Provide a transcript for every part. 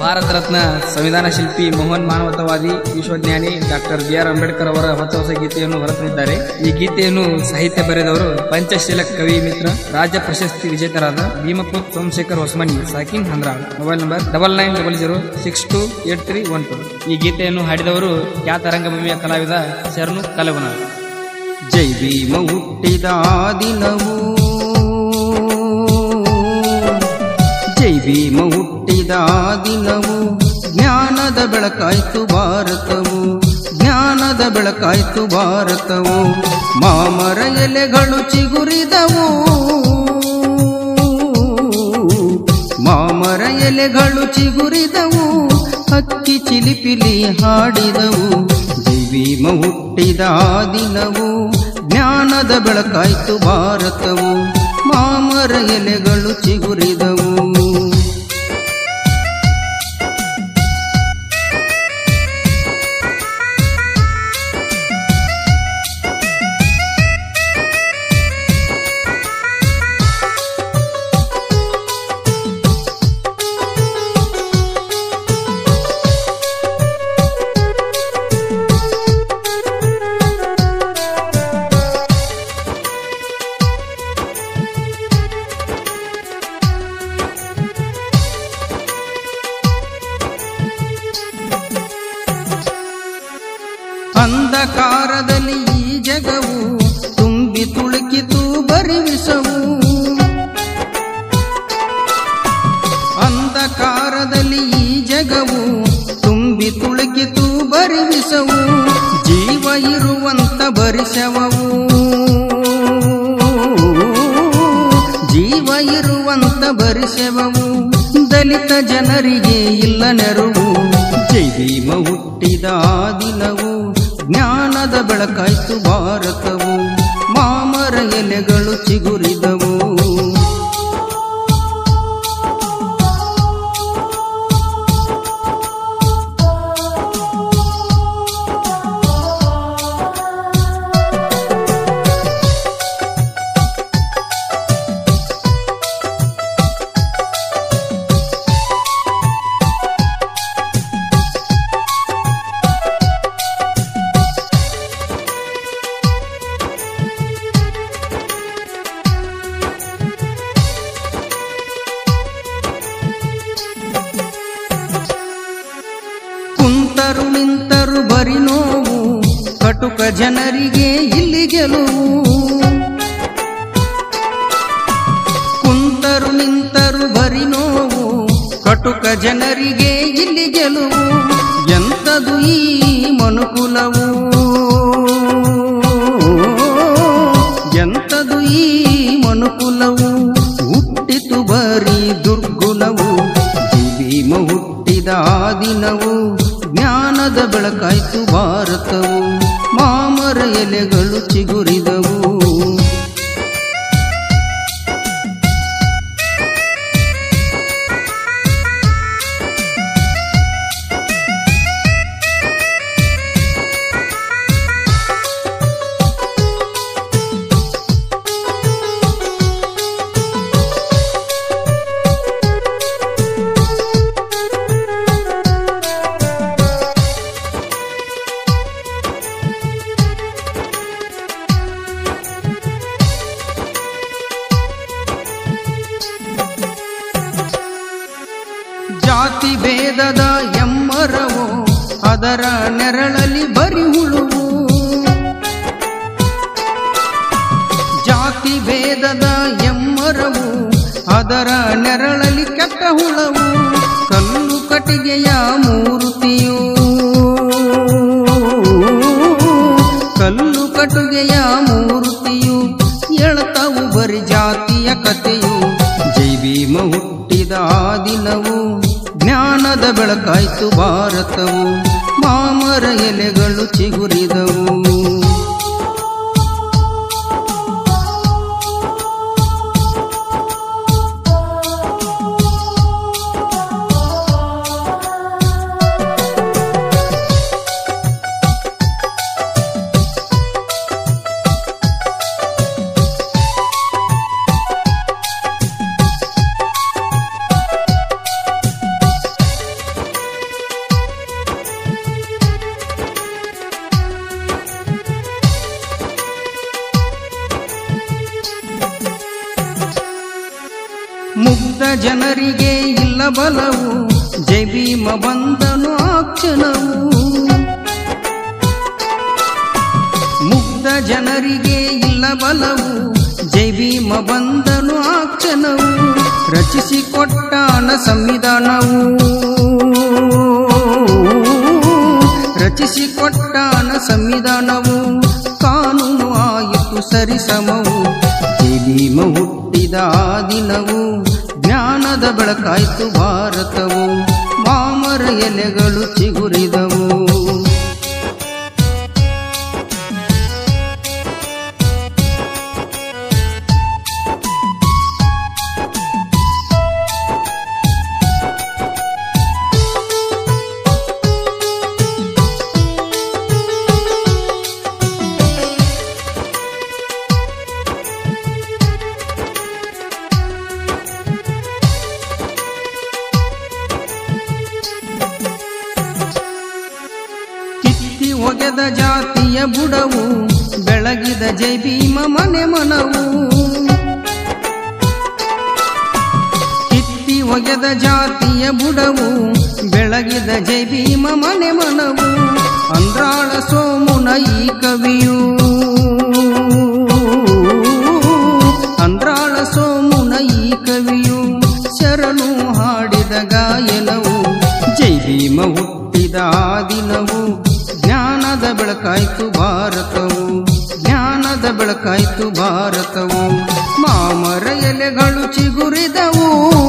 ಭಾರತ ರತ್ನ ಸಂವಿಧಾನ ಶಿಲ್ಪಿ ಮೋಹನ್ ಮಾನವತಾವಾದಿ ವಿಶ್ವಜ್ಞಾನಿ ಡಾಕ್ಟರ್ ಬಿ ಆರ್ ಅಂಬೇಡ್ಕರ್ ಅವರ ಹೊಸ ಹೊಸ ಗೀತೆಯನ್ನು ಹೊರತಂದಿದ್ದಾರೆ ಈ ಗೀತೆಯನ್ನು ಸಾಹಿತ್ಯ ಬರೆದವರು ಪಂಚಶೀಲ ಕವಿ ಮಿತ್ರ ರಾಜ್ಯ ಪ್ರಶಸ್ತಿ ವಿಜೇತರಾದ ಭೀಮಪುತ್ ಸೋಮಶೇಖರ್ ಹೊಸಮನಿ ಸಾಕಿನ್ Handral mobile number double nine double zero six two eight three one two ಈ ಗೀತೆಯನ್ನು ಹಾಡಿದವರು ಖ್ಯಾತ ರಂಗಭೂಮಿಯ ಕಲಾವಿದ ಶರಣು ಕಲವನಾಳ್ ಜೈ ಭೀಮ ಹುಟ್ಟಿದ ದಿನವು ಜೈ ಭೀಮ ಹುಟ್ಟಿದ ದಿನವು ಜ್ಞಾನದ ಬೆಳಕಾಯ್ತು ಭಾರತವು ಜ್ಞಾನದ ಬೆಳಕಾಯ್ತು ಭಾರತವು ಮಾಮರ ಎಲೆಗಳು ಚಿಗುರಿದವು ಮಾಮರ ಎಲೆಗಳು ಚಿಗುರಿದವು ಹಕ್ಕಿ ಚಿಲಿಪಿಲಿ ಹಾಡಿದವು ಭೀಮ ಹುಟ್ಟಿದ ದಿನವು ಜ್ಞಾನದ ಬೆಳಕಾಯ್ತು ಭಾರತವು ಮಾಮರ ಎಲೆಗಳು ಚಿಗುರಿದವು ಅಂಧಕಾರದಲ್ಲಿ ಈ ಜಗವು ತುಂಬಿ ತುಳುಕಿತು ಬರಿವಿಸವು ಅಂಧಕಾರದಲ್ಲಿ ಈ ಜಗವು ತುಂಬಿ ತುಳುಕಿತು ಬರಿವಿಸವು ಜೀವ ಇರುವಂತ ಬರಿಸವವು ಜೀವ ಇರುವಂತ ಬರಿಸೆವವು ದಲಿತ ಜನರಿಗೆ ಇಲ್ಲ ನೆರವು ಜೈ ಭೀಮ ಹುಟ್ಟಿದ ದಿನವು ಜ್ಞಾನದ ಬೆಳಕಾಯ್ತು ಭಾರತವು ಮಾಮರ ಎಲೆಗಳು ಚಿಗುರಿದವು ಕುಂತರು ನಿಂತರು ಬರಿ ನೋವು ಕಟುಕ ಜನರಿಗೆ ಇಲ್ಲಿ ಗೆಲುವು ಕುಂತರು ನಿಂತರು ಬರಿ ನೋವು ಕಟುಕ ಜನರಿಗೆ ಇಲ್ಲಿ ಗೆಲುವು ಎಂತದು ಈ ಮನುಕುಲವು ಎಂತದು ಈ ಮನುಕುಲವು ಹುಟ್ಟಿತು ಬರೀ ದುರ್ಗುಣವು ಭೀಮ ಹುಟ್ಟಿದ ದಿನವು ಜ್ಞಾನದ ಬೆಳಕಾಯ್ತು ಭಾರತವು ಮಾಮರ ಎಲೆಗಳು ಚಿಗುರಿದವು ಜಾತಿ ಭೇದದ ಎಮ್ಮರವು ಅದರ ನೆರಳಲ್ಲಿ ಬರಿ ಹುಳುವು ಜಾತಿ ಭೇದದ ಎಮ್ಮರವು ಅದರ ನೆರಳಲ್ಲಿ ಕೆಟ್ಟ ಹುಳವು ಕಲ್ಲು ಕಟ್ಟಿಗೆಯ ಮೂರ್ತಿಯು ಕಲ್ಲು ಕಟ್ಟುಗೆಯ ಮೂರ್ತಿಯು ಎಳತವು ಬರಿ ಜಾತಿಯ ಕಥೆಯು ಜೈ ಭೀಮ ಹುಟ್ಟಿದ ದಿನವು ಜ್ಞಾನದ ಬೆಳಕಾಯ್ತು ಭಾರತವು ಮಾಮರ ಎಲೆಗಳು ಚಿಗುರಿದವು ಬಲವು ಜೈ ಭೀಮ ಬಂದನು ಆ ಕ್ಷಣವು ಮುಗ್ಧ ಜನರಿಗೆ ಇಲ್ಲ ಬಲವು ಜೈ ಭೀಮ ಬಂದನು ಆ ಕ್ಷಣವು ರಚಿಸಿಕೊಟ್ಟಾನ ಸಂವಿಧಾನವು ರಚಿಸಿಕೊಟ್ಟಾನ ಸಂವಿಧಾನವು ಕಾನೂನು ಆಯಿತು ಸರಿಸಮವು ಜೈ ಭೀಮ ಹುಟ್ಟಿದ ಆ ದಿನವು ಜ್ಞಾನದ ಬೆಳಕಾಯ್ತು ಭಾರತವು ಮಾಮರ ಎಲೆಗಳು ಚಿಗುರಿದವು ಕಿತ್ತಿ ಒಗೆದ ಜಾತಿಯ ಬುಡವು ಬೆಳಗಿದ ಜೈ ಭೀಮ ಮನೆ ಮನವು ಕಿತ್ತಿ ಒಗೆದ ಜಾತಿಯ ಬುಡವು ಬೆಳಗಿದ ಜೈ ಭೀಮ ಮನೆ ಮನವು ಅಂದ್ರಾಳ ಸೋಮುನ ಈ ಕವಿಯು ಅಂದ್ರಾಳ ಸೋಮುನ ಈ ಕವಿಯು ಶರಣು ಹಾಡಿದ ಗಾಯನವು ಜೈ ಭೀಮ ಹುಟ್ಟಿದ ಆ ದಿನವು ಜ್ಞಾನದ ಬೆಳಕಾಯ್ತು ಭಾರತವು ಜ್ಞಾನದ ಬೆಳಕಾಯ್ತು ಭಾರತವು ಮಾಮರ ಎಲೆಗಳು ಚಿಗುರಿದವು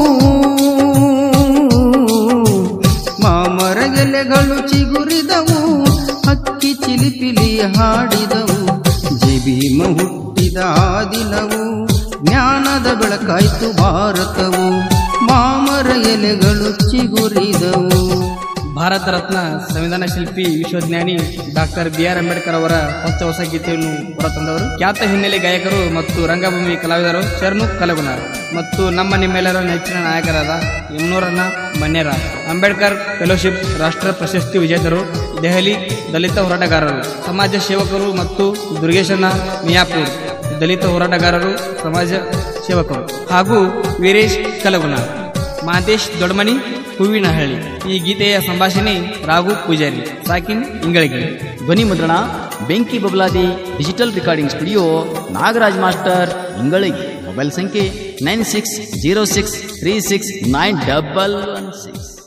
ಮಾಮರ ಎಲೆಗಳು ಚಿಗುರಿದವು ಹಕ್ಕಿ ಚಿಲಿಪಿಲಿ ಹಾಡಿದವು ಜೈ ಭೀಮ ಹುಟ್ಟಿದ ಆ ದಿನವು ಜ್ಞಾನದ ಬೆಳಕಾಯ್ತು ಭಾರತವು ಮಾಮರ ಎಲೆಗಳು ಚಿಗುರಿದವು ಭಾರತ ರತ್ನ ಸಂವಿಧಾನ ಶಿಲ್ಪಿ ವಿಶ್ವಜ್ಞಾನಿ ಡಾಕ್ಟರ್ ಬಿ ಆರ್ ಅಂಬೇಡ್ಕರ್ ಅವರ ಹೊಸ ಹೊಸ ಗೀತೆಯನ್ನು ಹೊರತಂದವರು ಖ್ಯಾತ ಹಿನ್ನೆಲೆ ಗಾಯಕರು ಮತ್ತು ರಂಗಭೂಮಿ ಕಲಾವಿದರು ಶರಣು ಕಲಗುಣ ಮತ್ತು ನಮ್ಮ ನಿಮ್ಮೆಲ್ಲರ ನೆಚ್ಚಿನ ನಾಯಕರಾದ ಯಮನೂರನ್ನ ಮನ್ಯರ ಅಂಬೇಡ್ಕರ್ ಫೆಲೋಶಿಪ್ ರಾಷ್ಟ್ರ ಪ್ರಶಸ್ತಿ ವಿಜೇತರು ದೆಹಲಿ ದಲಿತ ಹೋರಾಟಗಾರರು ಸಮಾಜ ಸೇವಕರು ಮತ್ತು ದುರ್ಗೇಶನ ಮಿಯಾಪುರ್ ದಲಿತ ಹೋರಾಟಗಾರರು ಸಮಾಜ ಸೇವಕರು ಹಾಗೂ ವೀರೇಶ್ ಕಲಗುಣ ಮಾದೇಶ್ ದೊಡ್ಮನಿ ಹೂವಿನಹಳ್ಳಿ ಈ ಗೀತೆಯ ಸಂಭಾಷಣೆ ರಾಘು ಪೂಜಾರಿ ಸಾಕಿನ್ ಇಂಗಳಿಗೆ ಧ್ವನಿ ಮುದ್ರಣ ಬೆಂಕಿ Babaladi digital recording studio Nagaraj master Ingalige mobile ಸಂಖ್ಯೆ nine six zero six three six nine double one six